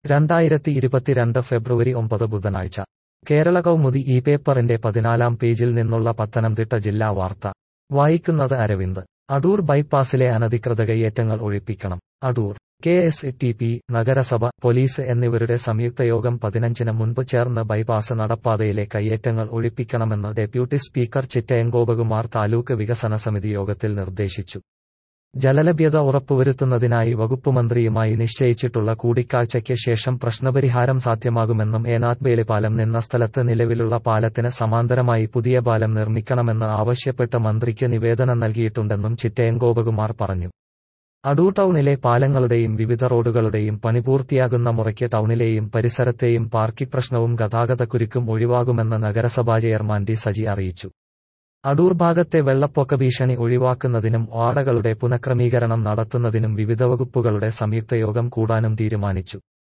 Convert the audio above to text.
രണ്ടായിരത്തി ഇരുപത്തിരണ്ട് ഫെബ്രുവരി ഒമ്പത് ബുധനാഴ്ച കേരള കൗമുദി ഈ പേപ്പറിന്റെ പതിനാലാം പേജിൽ നിന്നുള്ള പത്തനംതിട്ട ജില്ലാ വാർത്ത വായിക്കുന്നത് അരവിന്ദ് അടൂർ ബൈപ്പാസിലെ അനധികൃത കയ്യേറ്റങ്ങൾ ഒഴിപ്പിക്കണം Adoor K S T P നഗരസഭ പോലീസ് എന്നിവരുടെ സംയുക്ത യോഗം പതിനഞ്ചിന് മുൻപ് ചേർന്ന് ബൈപ്പാസ് നടപ്പാതയിലെ കയ്യേറ്റങ്ങൾ ഒഴിപ്പിക്കണമെന്ന് ഡെപ്യൂട്ടി സ്പീക്കർ ചിറ്റയം ഗോപകുമാർ താലൂക്ക് വികസന സമിതി യോഗത്തിൽ നിർദ്ദേശിച്ചു ജലലഭ്യത ഉറപ്പുവരുത്തുന്നതിനായി വകുപ്പുമന്ത്രിയുമായി നിശ്ചയിച്ചിട്ടുള്ള കൂടിക്കാഴ്ചയ്ക്ക് ശേഷം പ്രശ്നപരിഹാരം സാധ്യമാകുമെന്നും ഏനാത്ത് ബേലിപാലം നിന്ന സ്ഥലത്ത് നിലവിലുള്ള പാലത്തിന് സമാന്തരമായി പുതിയ പാലം നിർമ്മിക്കണമെന്ന് ആവശ്യപ്പെട്ട് മന്ത്രിക്ക് നിവേദനം നൽകിയിട്ടുണ്ടെന്നും ചിറ്റയം ഗോപകുമാർ പറഞ്ഞു അടൂർ ടൗണിലെ പാലങ്ങളുടെയും വിവിധ റോഡുകളുടെയും പണി പൂർത്തിയാകുന്ന മുറയ്ക്ക് ടൗണിലെയും പരിസരത്തെയും പാർക്കിംഗ് പ്രശ്നവും ഗതാഗതക്കുരുക്കും ഒഴിവാകുമെന്ന് നഗരസഭാ ചെയർമാൻ ഡി സജി അറിയിച്ചു അടൂർ ഭാഗത്തെ വെള്ളപ്പൊക്ക ഭീഷണി ഒഴിവാക്കുന്നതിനും വാടകളുടെ പുനഃക്രമീകരണം നടത്തുന്നതിനും വിവിധ വകുപ്പുകളുടെ സംയുക്ത യോഗം കൂടാനും തീരുമാനിച്ചു